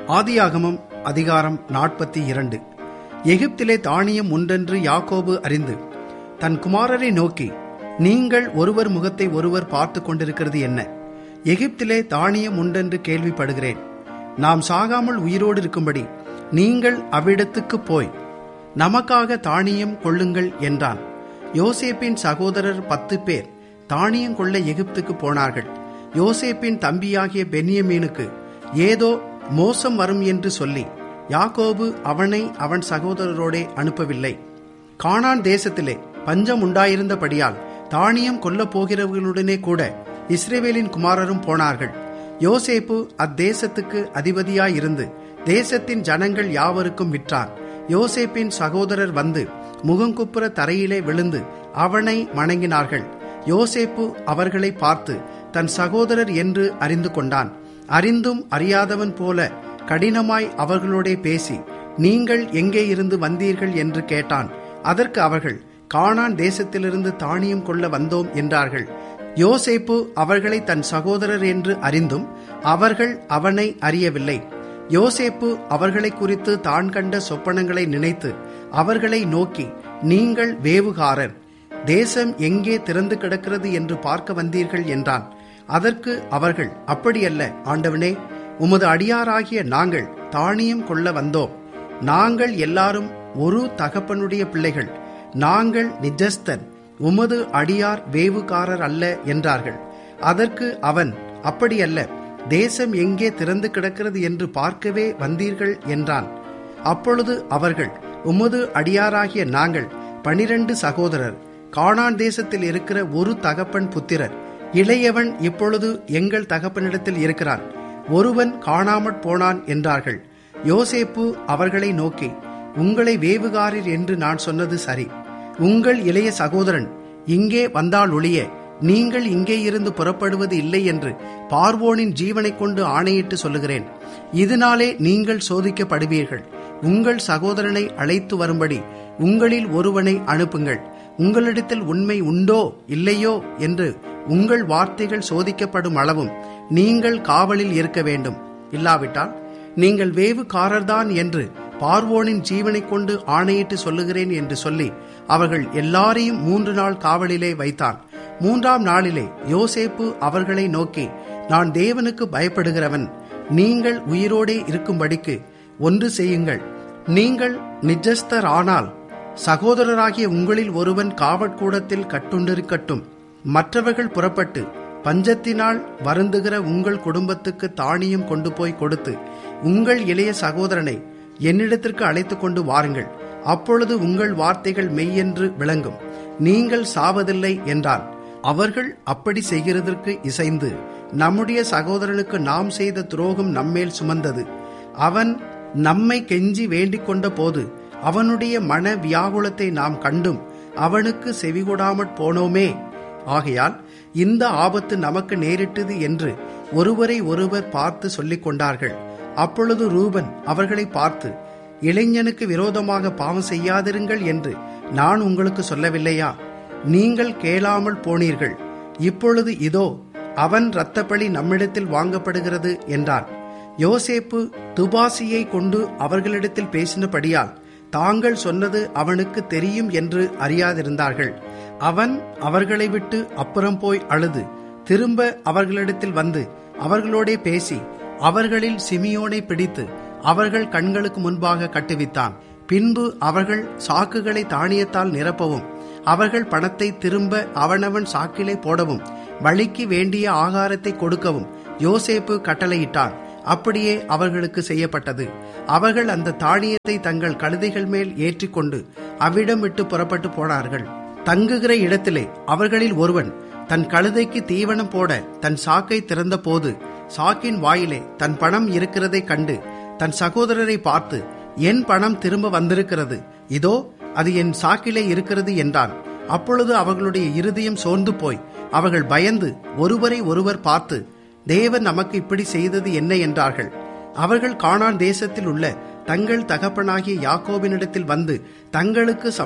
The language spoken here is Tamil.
ஆதியாகமம் அதிகாரம் நாற்பத்தி இரண்டு எகிப்திலே தானியம் உண்டென்று யாக்கோபு அறிந்து தன் குமாரரை நோக்கி நீங்கள் ஒருவர் முகத்தை ஒருவர் பார்த்து கொண்டிருக்கிறது என்ன எகிப்திலே தானியம் உண்டென்று கேள்விப்படுகிறேன் நாம் சாகாமல் உயிரோடு இருக்கும்படி நீங்கள் அவ்விடத்துக்கு போய் நமக்காக தானியம் கொள்ளுங்கள் என்றான் யோசேப்பின் சகோதரர் பத்து பேர் தானியம் கொள்ள எகிப்துக்கு போனார்கள் யோசேப்பின் தம்பியாகிய பென்யமீனுக்கு ஏதோ மோசம் வரும் என்று சொல்லி யாக்கோபு அவனை அவன் சகோதரரோடே அனுப்பவில்லை கானான் தேசத்திலே பஞ்சம் உண்டாயிருந்தபடியால் தானியம் கொல்லப் போகிறவர்களுடனே கூட இஸ்ரேவேலின் குமாரரும் போனார்கள் யோசேப்பு அத்தேசத்துக்கு அதிபதியாயிருந்து தேசத்தின் ஜனங்கள் யாவருக்கும் விற்றான் யோசேப்பின் சகோதரர் வந்து முகங்குப்புற தரையிலே விழுந்து அவனை வணங்கினார்கள் யோசேப்பு அவர்களை பார்த்து தன் சகோதரர் என்று அறிந்து கொண்டான் அறிந்தும் அறியாதவன் போல கடினமாய் அவர்களோடே பேசி நீங்கள் எங்கே இருந்து வந்தீர்கள் என்று கேட்டான் அதற்கு அவர்கள் கானான் தேசத்திலிருந்து தானியம் கொள்ள வந்தோம் என்றார்கள் யோசேப்பு அவர்களை தன் சகோதரர் என்று அறிந்தும் அவர்கள் அவனை அறியவில்லை யோசேப்பு அவர்களை குறித்து தான் கண்ட சொப்பனங்களை நினைத்து அவர்களை நோக்கி நீங்கள் வேவுகாரர் தேசம் எங்கே திறந்து கிடக்கிறது என்று பார்க்க வந்தீர்கள் என்றான் அதற்கு அவர்கள் அப்படியல்ல ஆண்டவனே உமது அடியாராகிய நாங்கள் தானியம் கொள்ள வந்தோம் நாங்கள் எல்லாரும் ஒரு தகப்பனுடைய பிள்ளைகள் நாங்கள் நிஜஸ்தன் உமது அடியார் வேவுகாரர் அல்ல என்றார்கள் அதற்கு அவன் அப்படியல்ல தேசம் எங்கே திறந்து கிடக்கிறது என்று பார்க்கவே வந்தீர்கள் என்றான் அப்பொழுது அவர்கள் உமது அடியாராகிய நாங்கள் பனிரண்டு சகோதரர் கானான் தேசத்தில் இருக்கிற ஒரு தகப்பன் புத்திரர் இளையவன் இப்பொழுது எங்கள் தகப்பனிடத்தில் இருக்கிறான் ஒருவன் காணாமற் போனான் என்றார்கள் யோசேப்பு அவர்களை நோக்கி உங்களை வேவுகாரர் என்று நான் சொன்னது சரி உங்கள் இளைய சகோதரன் இங்கே வந்தால் ஒழிய நீங்கள் இங்கே இருந்து புறப்படுவது இல்லை என்று பார்வோனின் ஜீவனை கொண்டு ஆணையிட்டு சொல்லுகிறேன் இதனாலே நீங்கள் சோதிக்கப்படுவீர்கள் உங்கள் சகோதரனை அழைத்து வரும்படி உங்களில் ஒருவனை அனுப்புங்கள் உங்களிடத்தில் உண்மை உண்டோ இல்லையோ என்று உங்கள் வார்த்தைகள் சோதிக்கப்படும் அளவும் நீங்கள் காவலில் இருக்க வேண்டும் இல்லாவிட்டால் நீங்கள் வேவுகாரர்தான் என்று பார்வோனின் ஜீவனை கொண்டு ஆணையிட்டு சொல்லுகிறேன் என்று சொல்லி அவர்கள் எல்லாரையும் மூன்று நாள் காவலிலே வைத்தான் மூன்றாம் நாளிலே யோசேப்பு அவர்களை நோக்கி நான் தேவனுக்கு பயப்படுகிறவன் நீங்கள் உயிரோடே இருக்கும்படிக்கு ஒன்று செய்யுங்கள் நீங்கள் நிஜஸ்தர் ஆனால் சகோதரராகிய உங்களில் ஒருவன் காவற்கூடத்தில் கட்டுண்டிருக்கட்டும் மற்றவர்கள் புறப்பட்டு பஞ்சத்தினால் வருந்துகிற உங்கள் குடும்பத்துக்கு தானியம் கொண்டு போய் கொடுத்து உங்கள் இளைய சகோதரனை என்னிடத்திற்கு அழைத்து கொண்டு வாருங்கள் அப்பொழுது உங்கள் வார்த்தைகள் மெய்யென்று விளங்கும் நீங்கள் சாவதில்லை என்றான் அவர்கள் அப்படி செய்கிறதற்கு இசைந்து நம்முடைய சகோதரனுக்கு நாம் செய்த துரோகம் நம்மேல் சுமந்தது அவன் நம்மை கெஞ்சி வேண்டிக் கொண்ட போது அவனுடைய மன வியாகுலத்தை நாம் கண்டும் அவனுக்கு செவிகொடாமற் போனோமே ஆகையால் இந்த ஆபத்து நமக்கு நேரிட்டது என்று ஒருவரை ஒருவர் பார்த்து சொல்லிக் கொண்டார்கள் அப்பொழுது ரூபன் அவர்களை பார்த்து இளைஞனுக்கு விரோதமாக பாவம் செய்யாதிருங்கள் என்று நான் உங்களுக்கு சொல்லவில்லையா நீங்கள் கேளாமல் போனீர்கள் இப்பொழுது இதோ அவன் இரத்தப்பழி நம்மிடத்தில் வாங்கப்படுகிறது என்றான் யோசேப்பு துபாசியை கொண்டு அவர்களிடத்தில் பேசினபடியால் தாங்கள் சொன்னது அவனுக்கு தெரியும் என்று அறியாதிருந்தார்கள் அவன் அவர்களை விட்டு அப்புறம் போய் அழுது திரும்ப அவர்களிடத்தில் வந்து அவர்களோடே பேசி அவர்களில் சிமியோனை பிடித்து அவர்கள் கண்களுக்கு முன்பாக கட்டுவித்தான் பின்பு அவர்கள் சாக்குகளை தானியத்தால் நிரப்பவும் அவர்கள் பணத்தை திரும்ப அவனவன் சாக்கிலே போடவும் வழிக்கு வேண்டிய ஆகாரத்தை கொடுக்கவும் யோசேப்பு கட்டளையிட்டான் அப்படியே அவர்களுக்கு செய்யப்பட்டது அவர்கள் அந்த தானியத்தை தங்கள் கழுதைகள் மேல் ஏற்றிக்கொண்டு அவ்விடம் விட்டு புறப்பட்டு போனார்கள் தங்குகிற இடத்திலே அவர்களில் ஒருவன் தன் கழுதைக்கு தீவனம் போட தன் சாக்கை திறந்த போது சாக்கின் வாயிலே தன் பணம் இருக்கிறதை கண்டு தன் சகோதரரை பார்த்து என் பணம் திரும்ப வந்திருக்கிறது இதோ அது என் சாக்கிலே இருக்கிறது என்றான் அப்பொழுது அவர்களுடைய இருதயம் சோர்ந்து போய் அவர்கள் பயந்து ஒருவரை ஒருவர் பார்த்து தேவன் நமக்கு இப்படி செய்தது என்ன என்றார்கள் அவர்கள் கானான் தேசத்தில் உள்ள தங்கள் தகப்பனாகிய யாக்கோபினிடத்தில் வந்து தங்களுக்கு